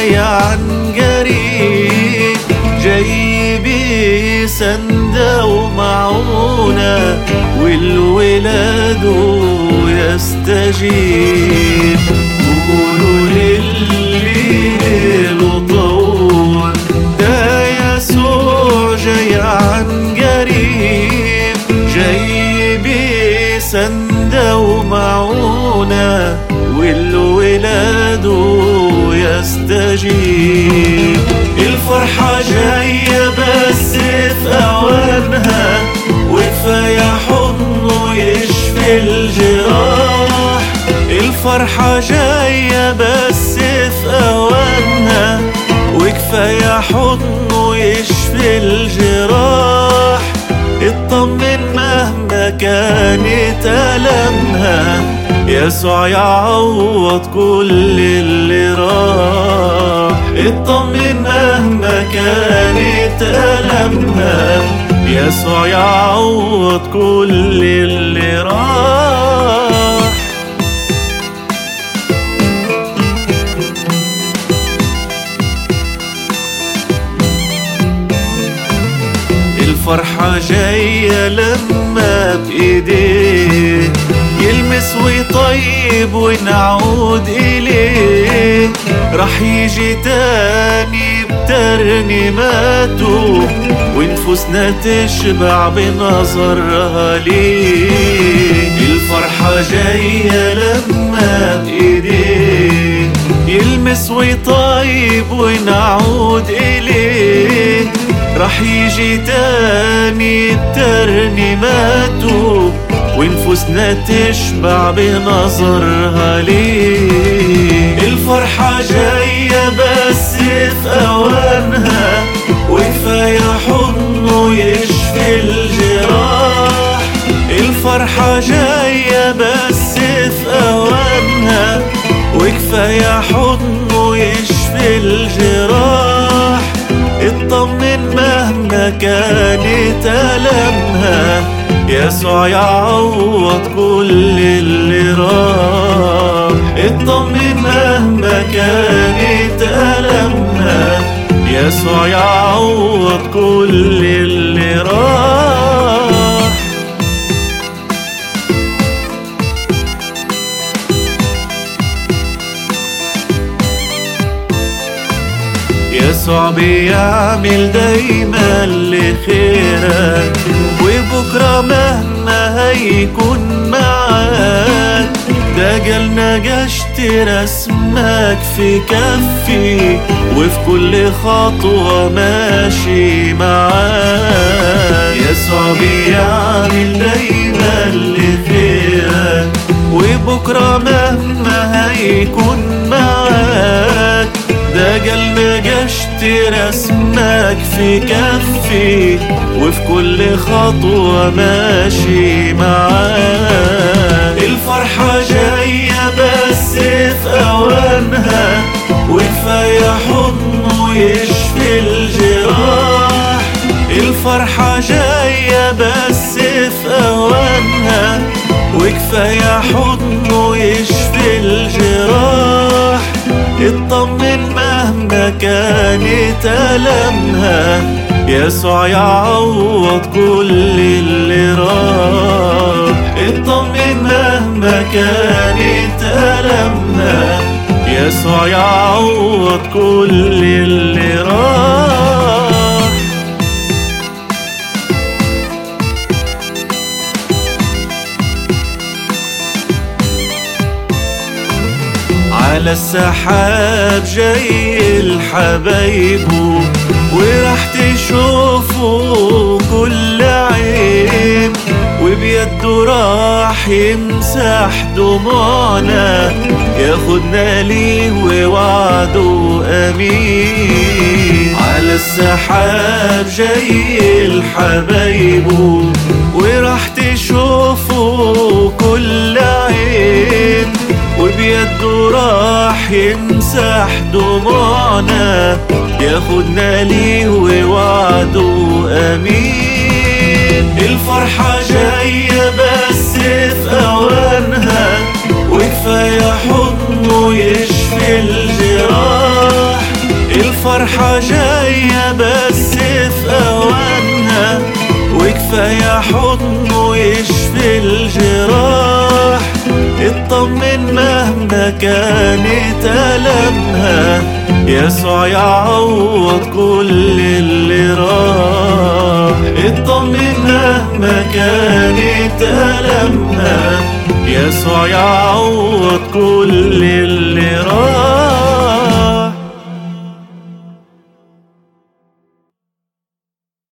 جاي عن قريب جاي بسندة ومعونة والولاد يستجيب قولوا للي له طول ده يسوع جاي عن قريب جاي بسندة ومعونة والولاد يستجيب الفرحة جاية بس في أوانها وكفاية حضنه يشفي الجراح الفرحة جاية بس في أوانها وكفاية حضنه يشفي الجراح اطمن مهما كانت ألمها يسوع يعوض كل اللي راح اطمن مهما كانت ألمها يسوع يعوض كل اللي راح الفرحة جاية لما بإيديه يلمس ويطيب ونعود إليه رح يجي تاني بترنيماته ونفوسنا تشبع بنظرها ليه الفرحة جاية لما بإيديه يلمس ويطيب ونعود إليه رح يجي تاني بترنيماته ونفوسنا تشبع بنظرها ليه الفرحة جاية بس في أوانها وكفاية حضنه يشفي الجراح الفرحة جاية بس في أوانها وكفاية حضنه يشفي الجراح اطمن مهما كانت ألمها يسوع يعوض كل اللي راح اطمن مهما كانت ألمها يسوع يعوض كل اللي راح يسوع بيعمل دايما لخيرك وبكرة مهما هيكون معاك ده جالنا جشت رسمك في كفي وفي كل خطوة ماشي معاك يسوع بيعمل دايما لخيرك وبكرة مهما هيكون معاك ده جالنا جشت رسمك في كفي وفي كل خطوة ماشي معاك الفرحة جاية بس في أوانها وكفاية حضنه يشفي الجراح الفرحة جاية بس في أوانها وكفاية حضنه يشفي الجراح اطمن مهما كانت ألمها يسوع يعوض كل اللي راح اطمن مهما كانت ألمها يسوع يعوض كل اللي راح على السحاب جاي الحبايب وراح تشوفوا كل عيب وبيده راح يمسح دموعنا ياخدنا ليه ووعده امين على السحاب جاي الحبايب وراح تشوفوا كل عيب وبيده راح يمسح دموعنا ياخدنا ليه ووعده امين الفرحة جاية بس في اوانها وكفاية حضنه يشفي الجراح الفرحة جاية بس في أوانها وكفاية حضنه يشفي الجراح اطمن مهما كانت ألمها يسوع يعوض كل اللي راح اطمن مهما كانت ألمها يسوع يعوض كل اللي